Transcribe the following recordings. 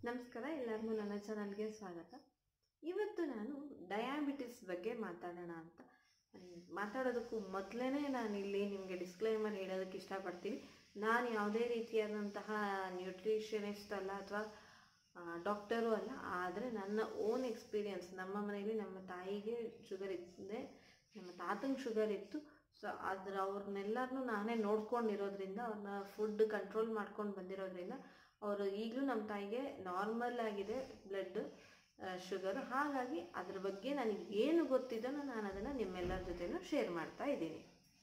ನಮಸ್ಕಾರ ಎಲ್ಲರಿಗೂ ನನ್ನ ಚಾನಲ್ಗೆ ಸ್ವಾಗತ ಇವತ್ತು ನಾನು ಡಯಾಬಿಟಿಸ್ ಬಗ್ಗೆ ಮಾತಾಡೋಣ ಅಂತ ಹ್ಮ್, ಮಾತಾಡೋದಕ್ಕೂ ಮೊದಲೇ ನಾನು ಇಲ್ಲಿ ನಿಮಗೆ ಡಿಸ್ಕ್ಲೈಮರ್ ಹೇಳೋದಕ್ಕೆ ಇಷ್ಟಪಡ್ತೀನಿ ನಾನು ಯಾವುದೇ ರೀತಿಯಾದಂತಹ ನ್ಯೂಟ್ರಿಷನಿಸ್ಟ್ ಅಲ್ಲ ಅಥವಾ ಡಾಕ್ಟರು ಅಲ್ಲ ಆದರೆ ನನ್ನ ಓನ್ ಎಕ್ಸ್ಪೀರಿಯನ್ಸ್ ನಮ್ಮ ಮನೆಯಲ್ಲಿ ನಮ್ಮ ತಾಯಿಗೆ ಶುಗರ್ ಇದ್ದೆ ನಮ್ಮ ತಾತಂಗೆ ಶುಗರ್ ಇತ್ತು ಸೊ ಅದ್ರ ಅವ್ರನ್ನೆಲ್ಲರನ್ನೂ ನಾನೇ ನೋಡ್ಕೊಂಡಿರೋದ್ರಿಂದ ಅವ್ರನ್ನ ಫುಡ್ ಕಂಟ್ರೋಲ್ ಮಾಡ್ಕೊಂಡು ಬಂದಿರೋದ್ರಿಂದ ಅವರು ಈಗಲೂ ನಮ್ಮ ತಾಯಿಗೆ ನಾರ್ಮಲ್ ಆಗಿದೆ ಬ್ಲಡ್ ಶುಗರ್ ಹಾಗಾಗಿ ಅದ್ರ ಬಗ್ಗೆ ನನಗೆ ಏನು ಗೊತ್ತಿದೋ ನಾನು ಅದನ್ನು ನಿಮ್ಮೆಲ್ಲರ ಜೊತೆನೂ ಶೇರ್ ಮಾಡ್ತಾ ಇದ್ದೀನಿ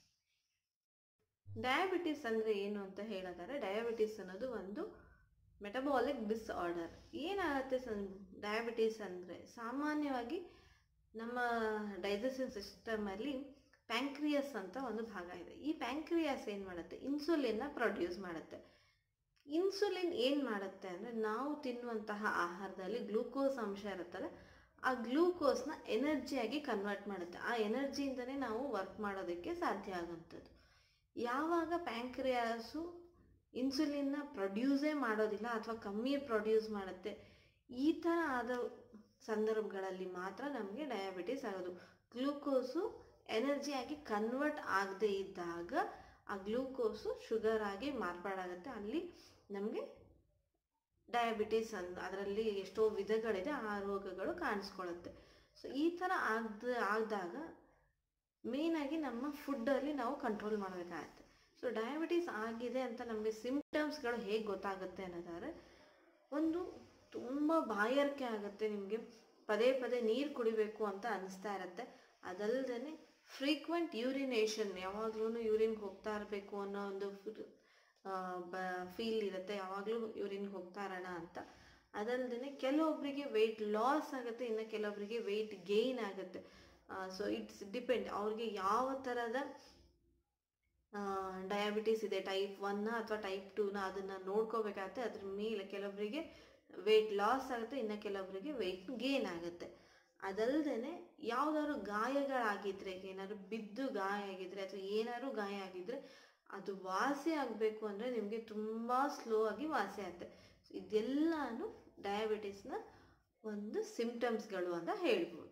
ಡಯಾಬಿಟಿಸ್ ಅಂದರೆ ಏನು ಅಂತ ಹೇಳಿದರೆ ಡಯಾಬಿಟಿಸ್ ಅನ್ನೋದು ಒಂದು ಮೆಟಬಾಲಿಕ್ ಡಿಸ್ಆರ್ಡರ್ ಏನಾಗುತ್ತೆ ಸನ್ ಡಯಾಬಿಟಿಸ್ ಅಂದರೆ ಸಾಮಾನ್ಯವಾಗಿ ನಮ್ಮ ಡೈಜೆಷನ್ ಸಿಸ್ಟಮಲ್ಲಿ ಪ್ಯಾಂಕ್ರಿಯಸ್ ಅಂತ ಒಂದು ಭಾಗ ಇದೆ ಈ ಪ್ಯಾಂಕ್ರಿಯಾಸ್ ಏನು ಮಾಡುತ್ತೆ ಇನ್ಸುಲಿನ್ನ ಪ್ರೊಡ್ಯೂಸ್ ಮಾಡುತ್ತೆ ಇನ್ಸುಲಿನ್ ಏನು ಮಾಡುತ್ತೆ ಅಂದರೆ ನಾವು ತಿನ್ನುವಂತಹ ಆಹಾರದಲ್ಲಿ ಗ್ಲೂಕೋಸ್ ಅಂಶ ಇರುತ್ತಲ್ಲ ಆ ಗ್ಲೂಕೋಸ್ನ ಎನರ್ಜಿಯಾಗಿ ಕನ್ವರ್ಟ್ ಮಾಡುತ್ತೆ ಆ ಎನರ್ಜಿಯಿಂದನೇ ನಾವು ವರ್ಕ್ ಮಾಡೋದಕ್ಕೆ ಸಾಧ್ಯ ಆಗುವಂಥದ್ದು ಯಾವಾಗ ಪ್ಯಾಂಕ್ರಿಯಾಸು ಇನ್ಸುಲಿನ್ನ ಪ್ರೊಡ್ಯೂಸೇ ಮಾಡೋದಿಲ್ಲ ಅಥವಾ ಕಮ್ಮಿ ಪ್ರೊಡ್ಯೂಸ್ ಮಾಡುತ್ತೆ ಈ ಥರ ಆದ ಸಂದರ್ಭಗಳಲ್ಲಿ ಮಾತ್ರ ನಮಗೆ ಡಯಾಬಿಟಿಸ್ ಆಗೋದು ಗ್ಲೂಕೋಸು ಎನರ್ಜಿಯಾಗಿ ಕನ್ವರ್ಟ್ ಆಗದೇ ಇದ್ದಾಗ ಆ ಗ್ಲೂಕೋಸು ಶುಗರ್ ಆಗಿ ಮಾರ್ಪಾಡಾಗುತ್ತೆ ಅಲ್ಲಿ ನಮಗೆ ಡಯಾಬಿಟಿಸ್ ಅನ್ ಅದರಲ್ಲಿ ಎಷ್ಟೋ ವಿಧಗಳಿದೆ ಆ ರೋಗಗಳು ಕಾಣಿಸ್ಕೊಳ್ಳುತ್ತೆ ಸೊ ಈ ಥರ ಆಗದ ಆದಾಗ ಮೇಯ್ನಾಗಿ ನಮ್ಮ ಫುಡ್ಡಲ್ಲಿ ನಾವು ಕಂಟ್ರೋಲ್ ಮಾಡಬೇಕಾಗತ್ತೆ ಸೊ ಡಯಾಬಿಟಿಸ್ ಆಗಿದೆ ಅಂತ ನಮಗೆ ಸಿಂಪ್ಟಮ್ಸ್ಗಳು ಹೇಗೆ ಗೊತ್ತಾಗುತ್ತೆ ಅನ್ನೋದಾದ್ರೆ ಒಂದು ತುಂಬ ಬಾಯಾರಿಕೆ ಆಗುತ್ತೆ ನಿಮಗೆ ಪದೇ ಪದೇ ನೀರು ಕುಡಿಬೇಕು ಅಂತ ಅನಿಸ್ತಾ ಇರುತ್ತೆ ಅದಲ್ಲದೆ ಫ್ರೀಕ್ವೆಂಟ್ ಯೂರಿನೇಷನ್ ಯಾವಾಗ್ಲೂ ಯೂರಿನ್ಗೆ ಹೋಗ್ತಾ ಇರಬೇಕು ಅನ್ನೋ ಒಂದು ಫೀಲ್ ಇರುತ್ತೆ ಯಾವಾಗಲೂ ಯೂರಿನ್ಗೆ ಹೋಗ್ತಾ ಇರೋಣ ಅಂತ ಅದಲ್ಲದೆ ಕೆಲವೊಬ್ಬರಿಗೆ ವೆಯ್ಟ್ ಲಾಸ್ ಆಗುತ್ತೆ ಇನ್ನು ಕೆಲವೊಬ್ಬರಿಗೆ ವೆಯ್ಟ್ ಗೇಯ್ನ್ ಆಗುತ್ತೆ ಸೊ ಇಟ್ಸ್ ಡಿಪೆಂಡ್ ಅವ್ರಿಗೆ ಯಾವ ಥರದ ಡಯಾಬಿಟಿಸ್ ಇದೆ ಟೈಪ್ ಒನ್ನ ಅಥವಾ ಟೈಪ್ ಟೂನ ಅದನ್ನು ನೋಡ್ಕೋಬೇಕಾಗತ್ತೆ ಅದ್ರ ಮೇಲೆ ಕೆಲವೊಬ್ಬರಿಗೆ ವೆಯ್ಟ್ ಲಾಸ್ ಆಗುತ್ತೆ ಇನ್ನು ಕೆಲವೊಬ್ಬರಿಗೆ ವೆಯ್ಟ್ ಗೇನ್ ಆಗುತ್ತೆ ಅದಲ್ಲದೆ ಯಾವ್ದಾದ್ರು ಗಾಯಗಳಾಗಿದ್ರೆ ಏನಾದ್ರು ಬಿದ್ದು ಗಾಯ ಆಗಿದ್ರೆ ಅಥವಾ ಏನಾದ್ರು ಗಾಯ ಆಗಿದ್ರೆ ಅದು ವಾಸಿ ಆಗಬೇಕು ಅಂದರೆ ನಿಮಗೆ ತುಂಬ ಸ್ಲೋ ಆಗಿ ವಾಸಿ ಆಗುತ್ತೆ ಇದೆಲ್ಲಾನು ಡಯಾಬಿಟಿಸ್ನ ಒಂದು ಸಿಂಪ್ಟಮ್ಸ್ಗಳು ಅಂತ ಹೇಳ್ಬೋದು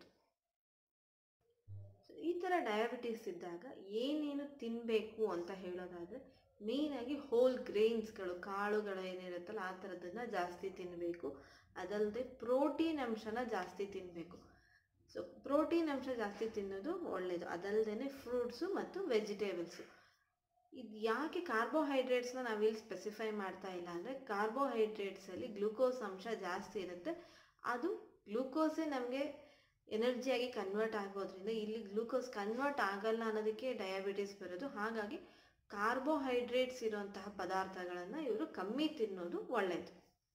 ಈ ಥರ ಡಯಾಬಿಟಿಸ್ ಇದ್ದಾಗ ಏನೇನು ತಿನ್ನಬೇಕು ಅಂತ ಹೇಳೋದಾದರೆ ಮೇಯ್ನಾಗಿ ಹೋಲ್ ಗ್ರೇನ್ಸ್ಗಳು ಕಾಳುಗಳು ಏನಿರುತ್ತಲ್ಲ ಆ ಥರದನ್ನು ಜಾಸ್ತಿ ತಿನ್ನಬೇಕು ಅದಲ್ಲದೆ ಪ್ರೋಟೀನ್ ಅಂಶನ ಜಾಸ್ತಿ ತಿನ್ನಬೇಕು ಸೊ ಪ್ರೋಟೀನ್ ಅಂಶ ಜಾಸ್ತಿ ತಿನ್ನೋದು ಒಳ್ಳೆಯದು ಅದಲ್ಲದೆ ಫ್ರೂಟ್ಸು ಮತ್ತು ವೆಜಿಟೇಬಲ್ಸು ಇದು ಯಾಕೆ ಕಾರ್ಬೋಹೈಡ್ರೇಟ್ಸ್ನ ನಾವಿಲ್ಲಿ ಸ್ಪೆಸಿಫೈ ಮಾಡ್ತಾ ಇಲ್ಲ ಅಂದರೆ ಕಾರ್ಬೋಹೈಡ್ರೇಟ್ಸಲ್ಲಿ ಗ್ಲೂಕೋಸ್ ಅಂಶ ಜಾಸ್ತಿ ಇರುತ್ತೆ ಅದು ಗ್ಲೂಕೋಸೇ ನಮಗೆ ಎನರ್ಜಿಯಾಗಿ ಕನ್ವರ್ಟ್ ಆಗೋದ್ರಿಂದ ಇಲ್ಲಿ ಗ್ಲೂಕೋಸ್ ಕನ್ವರ್ಟ್ ಆಗಲ್ಲ ಅನ್ನೋದಕ್ಕೆ ಡಯಾಬಿಟಿಸ್ ಬರೋದು ಹಾಗಾಗಿ ಕಾರ್ಬೋಹೈಡ್ರೇಟ್ಸ್ ಇರುವಂತಹ ಪದಾರ್ಥಗಳನ್ನು ಇವರು ಕಮ್ಮಿ ತಿನ್ನೋದು ಒಳ್ಳೆಯದು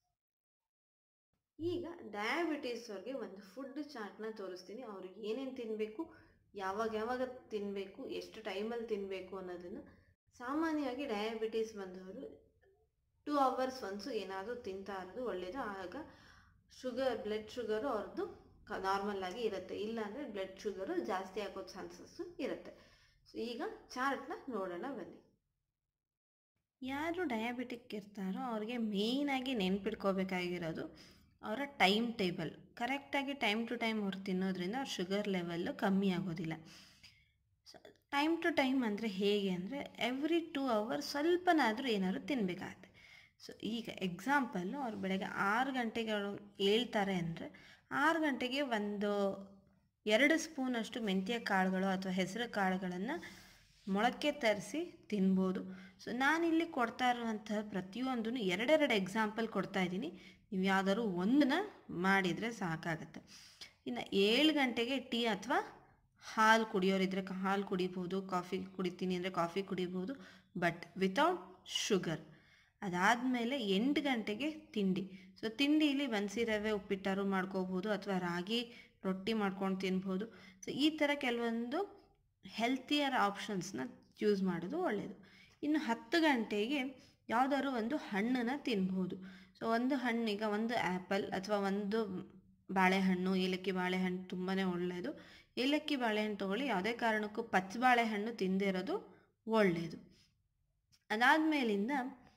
ಈಗ ಡಯಾಬಿಟಿಸ್ ಅವ್ರಿಗೆ ಒಂದು ಫುಡ್ ಚಾರ್ಟ್ನ ತೋರಿಸ್ತೀನಿ ಅವ್ರಿಗೆ ಏನೇನು ತಿನ್ನಬೇಕು ಯಾವಾಗ ಯಾವಾಗ ತಿನ್ನಬೇಕು ಎಷ್ಟು ಟೈಮಲ್ಲಿ ತಿನ್ನಬೇಕು ಅನ್ನೋದನ್ನು ಸಾಮಾನ್ಯವಾಗಿ ಡಯಾಬಿಟಿಸ್ ಬಂದವರು ಟೂ ಅವರ್ಸ್ ಒನ್ಸು ಏನಾದರೂ ತಿಂತಾ ಇರೋದು ಒಳ್ಳೆಯದು ಆಗ ಶುಗರ್ ಬ್ಲಡ್ ಶುಗರು ಅವ್ರದ್ದು ನಾರ್ಮಲ್ ಆಗಿ ಇರುತ್ತೆ ಇಲ್ಲಾಂದರೆ ಬ್ಲಡ್ ಶುಗರು ಜಾಸ್ತಿ ಆಗೋ ಚಾನ್ಸಸ್ಸು ಇರುತ್ತೆ ಸೊ ಈಗ ಚಾರ್ಟ್ನ ನೋಡೋಣ ಬನ್ನಿ ಯಾರು ಡಯಾಬಿಟಿಕ್ ಇರ್ತಾರೋ ಅವ್ರಿಗೆ ಮೇಯ್ನಾಗಿ ನೆನ್ಪಿಟ್ಕೋಬೇಕಾಗಿರೋದು ಅವರ ಟೈಮ್ ಟೇಬಲ್ ಕರೆಕ್ಟಾಗಿ ಟೈಮ್ ಟು ಟೈಮ್ ಅವ್ರು ತಿನ್ನೋದ್ರಿಂದ ಅವ್ರ ಶುಗರ್ ಲೆವೆಲ್ಲು ಕಮ್ಮಿ ಆಗೋದಿಲ್ಲ ಟೈಮ್ ಟು ಟೈಮ್ ಅಂದರೆ ಹೇಗೆ ಅಂದರೆ ಎವ್ರಿ ಟೂ ಅವರ್ಸ್ ಸ್ವಲ್ಪನಾದರೂ ಏನಾದ್ರು ತಿನ್ನಬೇಕಾಗತ್ತೆ ಸೊ ಈಗ ಎಕ್ಸಾಂಪಲ್ಲು ಅವ್ರು ಬೆಳಗ್ಗೆ ಆರು ಗಂಟೆಗಳು ಹೇಳ್ತಾರೆ ಅಂದರೆ ಆರು ಗಂಟೆಗೆ ಒಂದು ಎರಡು ಸ್ಪೂನಷ್ಟು ಮೆಂತ್ಯ ಕಾಳುಗಳು ಅಥವಾ ಹೆಸರು ಕಾಳುಗಳನ್ನು ಮೊಳಕೆ ತರಿಸಿ ತಿನ್ಬೋದು ಸೊ ನಾನಿಲ್ಲಿ ಕೊಡ್ತಾ ಇರುವಂತಹ ಪ್ರತಿಯೊಂದನ್ನು ಎರಡೆರಡು ಎಕ್ಸಾಂಪಲ್ ಕೊಡ್ತಾ ಇದ್ದೀನಿ ನೀವು ಯಾವ್ದಾದ್ರು ಒಂದನ್ನ ಮಾಡಿದರೆ ಸಾಕಾಗುತ್ತೆ ಇನ್ನು ಏಳು ಗಂಟೆಗೆ ಟೀ ಅಥವಾ ಹಾಲು ಕುಡಿಯೋರಿದ್ರೆ ಹಾಲು ಕುಡಿಬೋದು ಕಾಫಿ ಕುಡಿತೀನಿ ಅಂದರೆ ಕಾಫಿ ಕುಡಿಬೋದು ಬಟ್ ವಿತೌಟ್ ಶುಗರ್ ಅದಾದಮೇಲೆ ಎಂಟು ಗಂಟೆಗೆ ತಿಂಡಿ ಸೊ ತಿಂಡಿಲಿ ಬನ್ಸಿ ರವೆ ಉಪ್ಪಿಟ್ಟಾರು ಮಾಡ್ಕೋಬೋದು ಅಥವಾ ರಾಗಿ ರೊಟ್ಟಿ ಮಾಡ್ಕೊಂಡು ತಿನ್ಬೋದು ಸೊ ಈ ಥರ ಕೆಲವೊಂದು ಹೆಲ್ತಿಯರ್ ಆಪ್ಷನ್ಸ್ನ ಯೂಸ್ ಮಾಡೋದು ಒಳ್ಳೆಯದು ಇನ್ನು ಹತ್ತು ಗಂಟೆಗೆ ಯಾವುದಾದ್ರು ಒಂದು ಹಣ್ಣನ್ನು ತಿನ್ಬೋದು ಸೊ ಒಂದು ಹಣ್ಣು ಈಗ ಒಂದು ಆ್ಯಪಲ್ ಅಥವಾ ಒಂದು ಬಾಳೆಹಣ್ಣು ಏಲಕ್ಕಿ ಬಾಳೆಹಣ್ಣು ತುಂಬಾ ಒಳ್ಳೆಯದು ಏಲಕ್ಕಿ ಬಾಳೆಹಣ್ಣು ತೊಗೊಳ್ಳಿ ಯಾವುದೇ ಕಾರಣಕ್ಕೂ ಪಚ್ಚ ಬಾಳೆಹಣ್ಣು ತಿಂದಿರೋದು ಒಳ್ಳೆಯದು ಅದಾದಮೇಲಿಂದ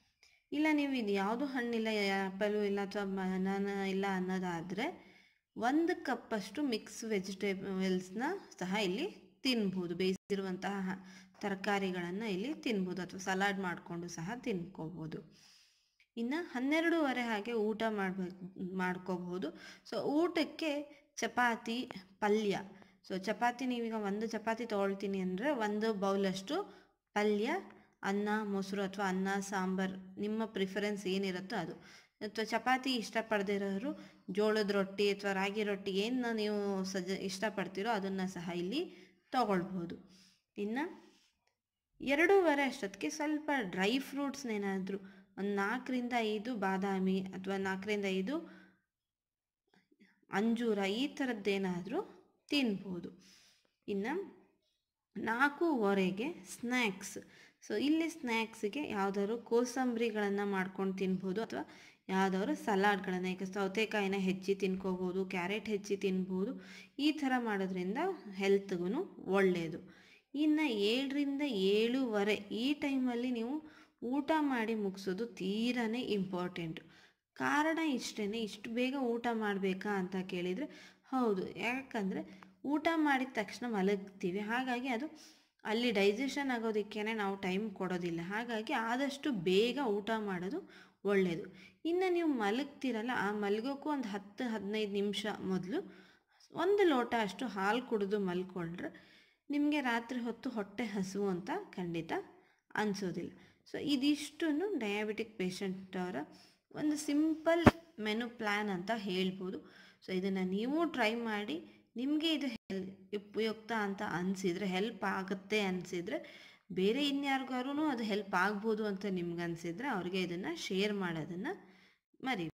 ಇಲ್ಲ ನೀವು ಇದು ಯಾವುದು ಹಣ್ಣಿಲ್ಲ ಆ್ಯಪಲು ಇಲ್ಲ ಅಥವಾ ಬನಾನ ಇಲ್ಲ ಅನ್ನೋದಾದರೆ ಒಂದು ಕಪ್ಪಷ್ಟು ಮಿಕ್ಸ್ ವೆಜಿಟೇಬಲ್ಸ್ನ ಸಹ ಇಲ್ಲಿ ತಿನ್ಬೋದು ಬೇಯಿಸಿರುವಂತಹ ತರಕಾರಿಗಳನ್ನು ಇಲ್ಲಿ ತಿನ್ಬೋದು ಅಥವಾ ಸಲಾಡ್ ಮಾಡಿಕೊಂಡು ಸಹ ತಿನ್ಕೋಬೋದು ಇನ್ನು ಹನ್ನೆರಡೂವರೆ ಹಾಗೆ ಊಟ ಮಾಡಬೇಕು ಮಾಡ್ಕೋಬಹುದು ಸೊ ಊಟಕ್ಕೆ ಚಪಾತಿ ಪಲ್ಯ ಸೊ ಚಪಾತಿ ನೀವೀಗ ಒಂದು ಚಪಾತಿ ತೊಗೊಳ್ತೀನಿ ಅಂದರೆ ಒಂದು ಬೌಲಷ್ಟು ಪಲ್ಯ ಅನ್ನ ಮೊಸರು ಅಥವಾ ಅನ್ನ ಸಾಂಬಾರು ನಿಮ್ಮ ಪ್ರಿಫರೆನ್ಸ್ ಏನಿರುತ್ತೋ ಅದು ಅಥವಾ ಚಪಾತಿ ಇಷ್ಟಪಡದಿರೋರು ಜೋಳದ ರೊಟ್ಟಿ ಅಥವಾ ರಾಗಿ ರೊಟ್ಟಿ ಏನು ನೀವು ಸಜ ಇಷ್ಟಪಡ್ತೀರೋ ಅದನ್ನು ಸಹ ಇಲ್ಲಿ ತಗೊಳ್ಬೋದು ಇನ್ನು ಎರಡೂವರೆ ಅಷ್ಟೊತ್ತಿಗೆ ಸ್ವಲ್ಪ ಡ್ರೈ ಫ್ರೂಟ್ಸ್ನೇನಾದರೂ ಒಂದು ನಾಲ್ಕರಿಂದ ಐದು ಬಾದಾಮಿ ಅಥವಾ ನಾಲ್ಕರಿಂದ ಐದು ಅಂಜೂರ ಈ ಥರದ್ದೇನಾದರೂ ತಿನ್ಬೋದು ಇನ್ನು ನಾಲ್ಕೂವರೆಗೆ ಸ್ನ್ಯಾಕ್ಸ್ ಸೊ ಇಲ್ಲಿ ಸ್ನ್ಯಾಕ್ಸಿಗೆ ಯಾವುದಾದ್ರು ಕೋಸಂಬರಿಗಳನ್ನು ಮಾಡ್ಕೊಂಡು ತಿನ್ಬೋದು ಅಥವಾ ಯಾವುದಾದ್ರು ಸಲಾಡ್ಗಳನ್ನು ಈಗ ಸೌತೆಕಾಯಿನ ಹೆಚ್ಚಿ ತಿನ್ಕೋಬೋದು ಕ್ಯಾರೆಟ್ ಹೆಚ್ಚಿ ತಿನ್ಬೋದು ಈ ಥರ ಮಾಡೋದ್ರಿಂದ ಹೆಲ್ತ್ಗೂ ಒಳ್ಳೆಯದು ಇನ್ನು ಏಳರಿಂದ ಏಳುವರೆ ಈ ಟೈಮಲ್ಲಿ ನೀವು ಊಟ ಮಾಡಿ ಮುಗಿಸೋದು ತೀರಾ ಇಂಪಾರ್ಟೆಂಟು ಕಾರಣ ಇಷ್ಟೇ ಇಷ್ಟು ಬೇಗ ಊಟ ಮಾಡಬೇಕಾ ಅಂತ ಕೇಳಿದರೆ ಹೌದು ಯಾಕಂದರೆ ಊಟ ಮಾಡಿದ ತಕ್ಷಣ ಮಲಗ್ತೀವಿ ಹಾಗಾಗಿ ಅದು ಅಲ್ಲಿ ಡೈಜೆಷನ್ ಆಗೋದಕ್ಕೇ ನಾವು ಟೈಮ್ ಕೊಡೋದಿಲ್ಲ ಹಾಗಾಗಿ ಆದಷ್ಟು ಬೇಗ ಊಟ ಮಾಡೋದು ಒಳ್ಳೆಯದು ಇನ್ನು ನೀವು ಮಲಗ್ತೀರಲ್ಲ ಆ ಮಲಗೋಕ್ಕೂ ಒಂದು ಹತ್ತು ಹದಿನೈದು ನಿಮಿಷ ಮೊದಲು ಒಂದು ಲೋಟ ಅಷ್ಟು ಹಾಲು ಕುಡಿದು ಮಲ್ಕೊಂಡ್ರೆ ನಿಮಗೆ ರಾತ್ರಿ ಹೊತ್ತು ಹೊಟ್ಟೆ ಹಸಿವು ಅಂತ ಖಂಡಿತ ಅನಿಸೋದಿಲ್ಲ ಸೊ ಇದಿಷ್ಟನ್ನು ಡಯಾಬಿಟಿಕ್ ಪೇಷಂಟ್ ಅವರ ಒಂದು ಸಿಂಪಲ್ ಮೆನು ಪ್ಲ್ಯಾನ್ ಅಂತ ಹೇಳ್ಬೋದು ಸೊ ಇದನ್ನು ನೀವು ಟ್ರೈ ಮಾಡಿ ನಿಮಗೆ ಇದು ಹೆಲ್ ಉಪಯುಕ್ತ ಅಂತ ಅನಿಸಿದರೆ ಹೆಲ್ಪ್ ಆಗುತ್ತೆ ಅನಿಸಿದರೆ ಬೇರೆ ಇನ್ಯಾರಿಗಾರು ಅದು ಹೆಲ್ಪ್ ಆಗ್ಬೋದು ಅಂತ ನಿಮ್ಗೆ ಅನಿಸಿದರೆ ಅವ್ರಿಗೆ ಇದನ್ನು ಶೇರ್ ಮಾಡೋದನ್ನು ಮರಿ